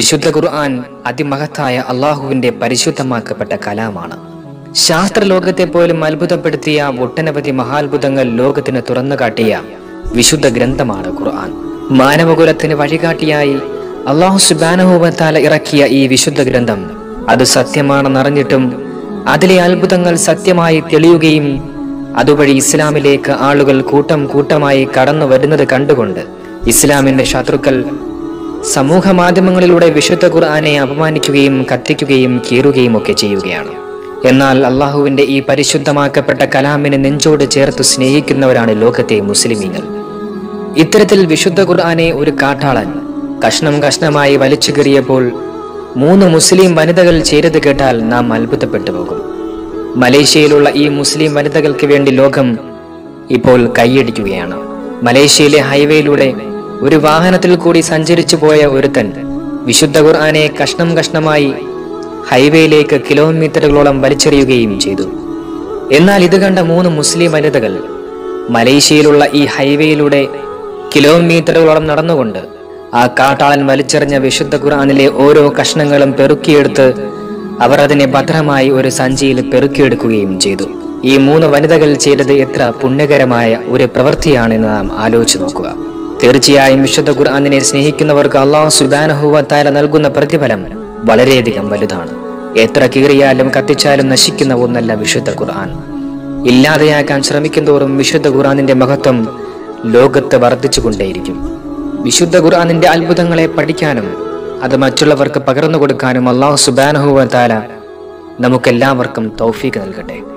വിശുദ്ധ ഖുർആൻ അതിമഹത്തായ അള്ളാഹുവിന്റെ പരിശുദ്ധമാക്കപ്പെട്ട കലാമാണ് ശാസ്ത്രലോകത്തെ പോലും അത്ഭുതപ്പെടുത്തിയ ഒട്ടനവധി മഹാത്ഭുതങ്ങൾ ലോകത്തിന് തുറന്നു കാട്ടിയ വിശുദ്ധ ഗ്രന്ഥമാണ് ഖുർആൻ മാനവകുലത്തിന് വഴികാട്ടിയായി അള്ളാഹു സുബാനഹുബത്താല ഇറക്കിയ ഈ വിശുദ്ധ ഗ്രന്ഥം അത് സത്യമാണെന്നറിഞ്ഞിട്ടും അതിലെ അത്ഭുതങ്ങൾ സത്യമായി തെളിയുകയും അതുവഴി ഇസ്ലാമിലേക്ക് ആളുകൾ കൂട്ടം കൂട്ടമായി കടന്നു വരുന്നത് കണ്ടുകൊണ്ട് ഇസ്ലാമിന്റെ ശത്രുക്കൾ സമൂഹ മാധ്യമങ്ങളിലൂടെ വിശുദ്ധ ഖുർആനെ അപമാനിക്കുകയും കത്തിക്കുകയും കീറുകയും ഒക്കെ ചെയ്യുകയാണ് എന്നാൽ അള്ളാഹുവിന്റെ ഈ പരിശുദ്ധമാക്കപ്പെട്ട കലാമിനെ നെഞ്ചോട് ചേർത്ത് സ്നേഹിക്കുന്നവരാണ് ലോകത്തെ മുസ്ലിമീങ്ങൾ ഇത്തരത്തിൽ വിശുദ്ധ ഖുർആനെ ഒരു കാട്ടാളൻ കഷ്ണം കഷ്ണമായി വലിച്ചു കീറിയപ്പോൾ മൂന്ന് മുസ്ലിം വനിതകൾ ചേരത് കേട്ടാൽ നാം അത്ഭുതപ്പെട്ടു പോകും മലേഷ്യയിലുള്ള ഈ മുസ്ലിം വനിതകൾക്ക് വേണ്ടി ലോകം ഇപ്പോൾ കൈയടിക്കുകയാണ് മലേഷ്യയിലെ ഹൈവേയിലൂടെ ഒരു വാഹനത്തിൽ കൂടി സഞ്ചരിച്ചു പോയ ഒരുത്തൻ വിശുദ്ധ ഖുർആനെ കഷ്ണം കഷ്ണമായി ഹൈവേയിലേക്ക് കിലോമീറ്ററുകളോളം വലിച്ചെറിയുകയും ചെയ്തു എന്നാൽ ഇത് കണ്ട മൂന്ന് മുസ്ലിം വനിതകൾ മലേഷ്യയിലുള്ള ഈ ഹൈവേയിലൂടെ കിലോമീറ്ററുകളോളം നടന്നുകൊണ്ട് ആ കാട്ടാളൻ വലിച്ചെറിഞ്ഞ വിശുദ്ധ ഖുർആനിലെ ഓരോ കഷ്ണങ്ങളും പെറുക്കിയെടുത്ത് അവർ അതിനെ ഭദ്രമായി ഒരു സഞ്ചിയിൽ പെറുക്കിയെടുക്കുകയും ചെയ്തു ഈ മൂന്ന് വനിതകൾ ചെയ്തത് എത്ര പുണ്യകരമായ ഒരു പ്രവൃത്തിയാണെന്ന് നാം ആലോചിച്ചു നോക്കുക തീർച്ചയായും വിശുദ്ധ ഖുർആാനിനെ സ്നേഹിക്കുന്നവർക്ക് അള്ളാഹു സുബാനഹുവത്താല നൽകുന്ന പ്രതിഫലം വളരെയധികം വലുതാണ് എത്ര കീറിയാലും കത്തിച്ചാലും നശിക്കുന്ന ഒന്നല്ല വിശുദ്ധ ഖുർആൻ ഇല്ലാതെയാക്കാൻ ശ്രമിക്കുന്തോറും വിശുദ്ധ ഖുർആാനിന്റെ മഹത്വം ലോകത്ത് വർദ്ധിച്ചുകൊണ്ടേയിരിക്കും വിശുദ്ധ ഖുർആാനിന്റെ അത്ഭുതങ്ങളെ പഠിക്കാനും അത് മറ്റുള്ളവർക്ക് പകർന്നു കൊടുക്കാനും അള്ളാഹു സുബാനഹുവത്താല നമുക്കെല്ലാവർക്കും തൗഫീക്ക് നൽകട്ടെ